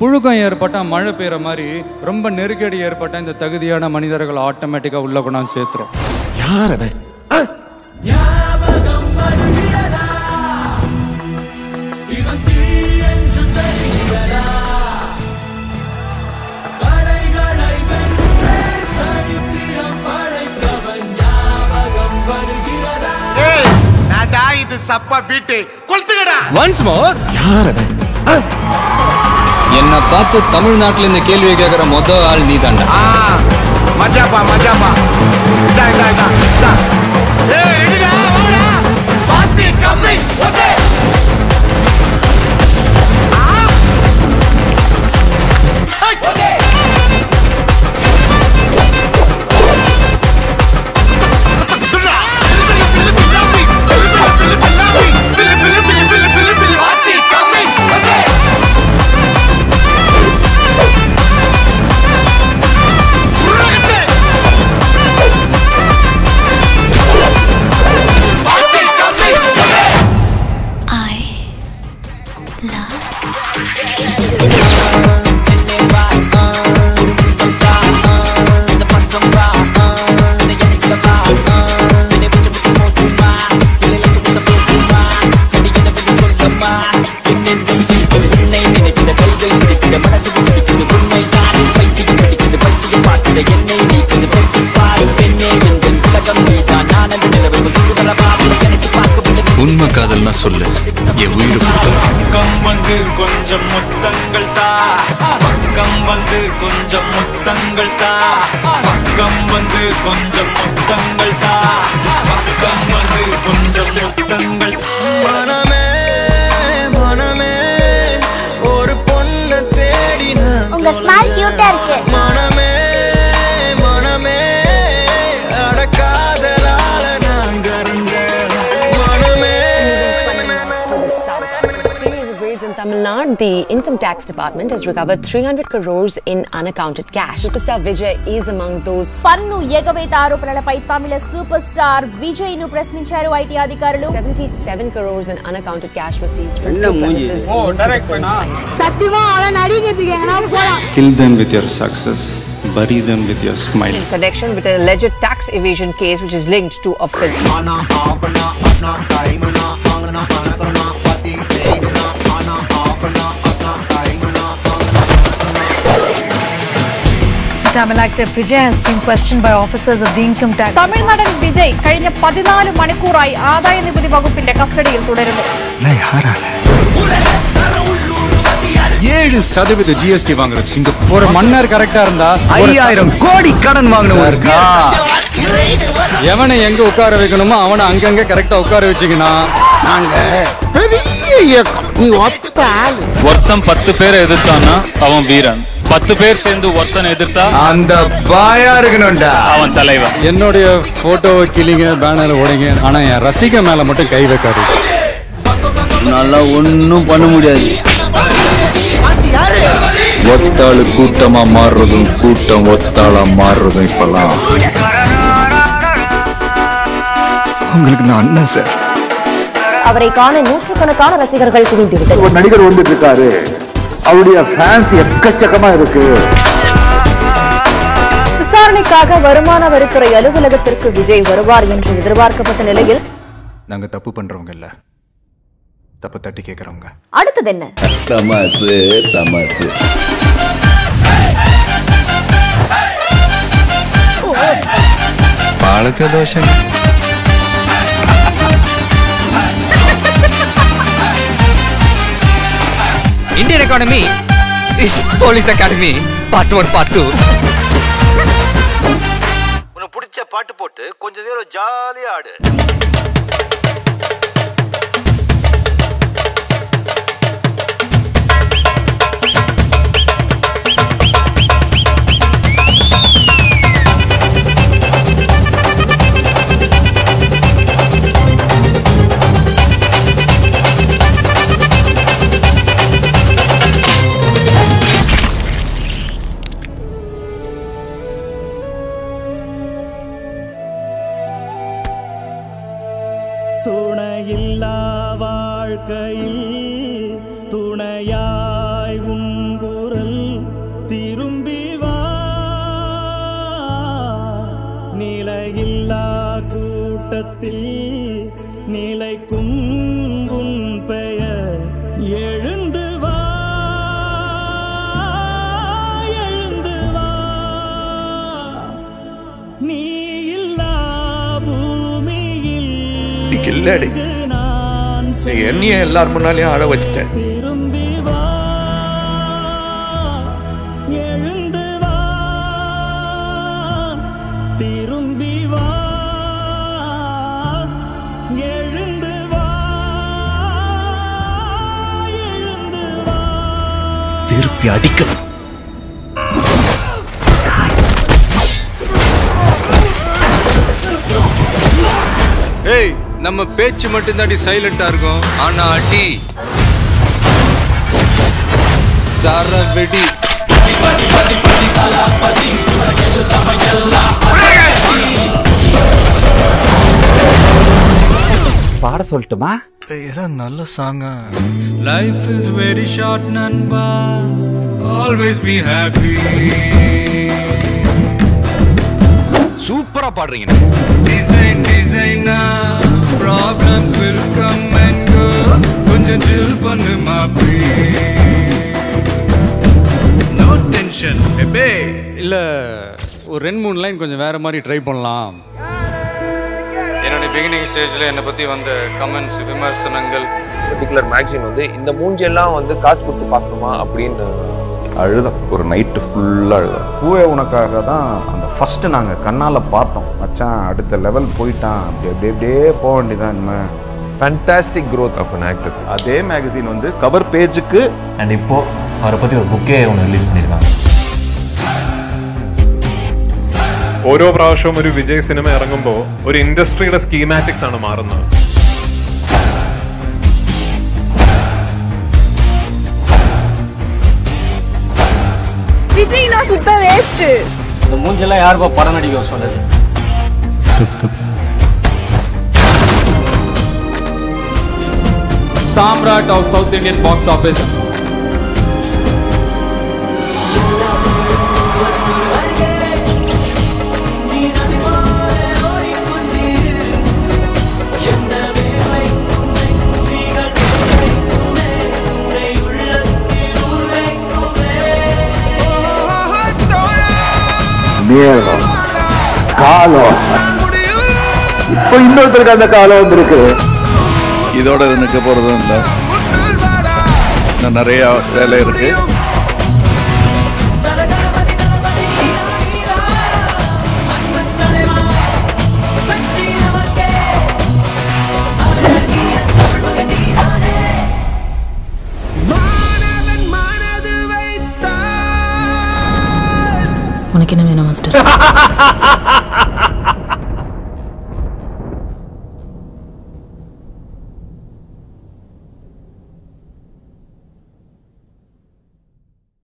புழுக்கம் ஏற்பட்டால் மழை பெய்கிற மாதிரி ரொம்ப நெருக்கடி ஏற்பட்டால் இந்த தகுதியான மனிதர்கள் ஆட்டோமேட்டிக்காக உள்ள கொண்டாந்து சேர்த்துரும் யார் அவன் ஏய் நாடா இது சப்பா பீட்டு கொளுத்துக்கடா ஒன்ஸ் மோர் யார் அவன் என்னை பார்த்து தமிழ்நாட்டுல இந்த கேள்வியை கேட்கிற மொத ஆள் நீ தாண்டா ஆ மஜாப்பா மஜாப்பா இதா இதா இதா இதா ஏய் ரெடிடா வாடா பாத்தி கம்மி ஓகே I love உண்மை காதல்னா சொல்லு என் உயிரை கொடுத்த பக்கம் வந்து கொஞ்சம் முத்தங்கள் தா பக்கம் வந்து கொஞ்சம் முத்தங்கள் தா பக்கம் வந்து கொஞ்சம் முத்தங்கள் தா பக்கம் வந்து கொஞ்சம் முத்தங்கள் மனமே மனமே ஒரு பொண்ணு தேடின உங்க ஸ்மைல் கியூட்டா இருக்கு மனமே மனமே அடக்காதலால நான் கரஞ்சேன் மனமே series of raids in Tamil Nadu, the income tax department has recovered 300 crores in unaccounted cash. Superstar Vijay is among those పన్ను ఎగవేత ఆరోపణలపై తమిళ సూపర్ స్టార్ విజయ్ ను ప్రశ్నించారు ఐటీ అధికారులు 77 crores in unaccounted cash was seized from two premises in Woodlands Finance. సత్యమా అలా నడిగేది పోలా kill them with your success bury them with your smile In connection with an alleged tax evasion case which is linked to a film. Tamil actor Vijay has been questioned by officers of the income tax. തമിഴ്നാടൻ Vijay കഴിഞ്ഞ പതിനാല് മണിക്കൂറായി ആദായ നികുതി വകുപ്പിന്റെ കസ്റ്റഡിയിൽ തുടരുന്നു ஏழு சதவீத ஜிஎஸ்டி வாங்குற சிங்கப்பூர் ஒரு மன்னர் கரெக்டா இருந்தா ஐயாயிரம் கோடி கடன் வாங்கின இருக்கா எவனை எங்க உட்கார வைக்கணுமோ அவனை அங்கங்க கரெக்டா உட்கார வச்சுக்கணும் பெரிய இயக்கம் நீ ஒத்த ஆளு ஒருத்தன் பத்து பேரை எதிர்த்தான்னா அவன் வீரன் பத்து பேர் சேர்ந்து ஒருத்தன் எதிர்த்தா அந்த பாயா இருக்கணும்டா அவன் தலைவன் என்னுடைய போட்டோவை கிளிங்க பேனர் ஓடிங்க ஆனா என் ரசிக மேல மட்டும் கை வைக்காது நல்லா ஒன்னும் பண்ண முடியாது ஒத்தாளு கூட்டமா மாறுறதும் கூட்டம் ஒத்தாளா மாறுறதும் இப்பெல்லாம் உங்களுக்கு நான் அண்ணன் சார் அவரை காண நூற்றுக்கணக்கான ரசிகர்கள் குவிந்துவிட்டனர் ஒரு நடிகர் வந்துட்டு இருக்காரு அவருடைய ஃபேன்ஸ் எக்கச்சக்கமா இருக்கு விசாரணைக்காக வருமான வரித்துறை அலுவலகத்திற்கு விஜய் வருவார் என்று எதிர்பார்க்கப்பட்ட நிலையில் நாங்க தப்பு பண்றவங்க இல்ல தப்பு தட்டி கேக்குறவங்க அடுத்தது என்ன தமாசு தமாசு பாலக்க தோஷம் Indian economy is police academy part 1 part 2 உனக்கு பிடிச்ச பாட்டு போட்டு கொஞ்ச நேரம் ஜாலியா ஆடு இல்லடி நீ என்னைய எல்லார் முன்னாலையும் அழ வச்சுட்ட திருப்பி அடிக்கணும் ஏய் நம்ம பேச்சு மட்டும் தாண்டி சைலண்டா இருக்கும் ஆனா அடி சரவெடி பாட சொல்லட்டுமா ஏதாவது நல்ல சாங்கா லைஃப் இஸ் வெரி ஷார்ட் நண்பா ஆல்வேஸ் பி ஹாப்பி சூப்பரா பாடுறீங்க டிசைன் டிசைனா problems will come and go கொஞ்சம் chill பண்ணு மாப்பி நோ டென்ஷன் எப்பே இல்ல ஒரு ரெண்டு மூணு லைன் கொஞ்சம் வேற மாதிரி ட்ரை பண்ணலாம் என்னுடைய பிகினிங் ஸ்டேஜில் என்னை பற்றி வந்த கமெண்ட்ஸ் விமர்சனங்கள் பர்டிகுலர் மேக்சின் வந்து இந்த மூஞ்செல்லாம் வந்து காசு கொடுத்து பார்க்கணுமா அப்படின்னு அழுதான் ஒரு நைட்டு ஃபுல்லாக அழுதான் பூவே உனக்காக தான் அந்த ஃபஸ்ட்டு நாங்கள் கண்ணால் பார்த்தோம் மச்சான் அடுத்த லெவல் போயிட்டான் அப்படி அப்படியே அப்படியே போக வேண்டியதான் இனிமே fantastic growth of an actor அதே மேகசின் வந்து கவர் பேஜுக்கு அண்ட் இப்போ அவரை பற்றி ஒரு புக்கே ஒன்று ரிலீஸ் பண்ணியிருக்காங்க ഓരോ പ്രാവശ്യവും ഒരു വിജയ് സിനിമ ഇറങ്ങുമ്പോൾ ഒരു ഇൻഡസ്ട്രിയുടെ സ്കീമാറ്റിക്സ് ആണ് മാറുന്നത് விஜய் நான் சுத்த வேஸ்ட் இந்த மூஞ்செல்லாம் யாருப்பா படம் நடிக்க சொன்னது சாம்ராட் of south Indian box office நேரம் காலம் இப்போ இன்னொருத்தருக்கு அந்த காலம் வந்திருக்கு இதோட இது நிற்க போறதும் இல்லை இன்னும் நிறைய வேலை இருக்கு உனக்கு என்ன வேணும் மாஸ்டர்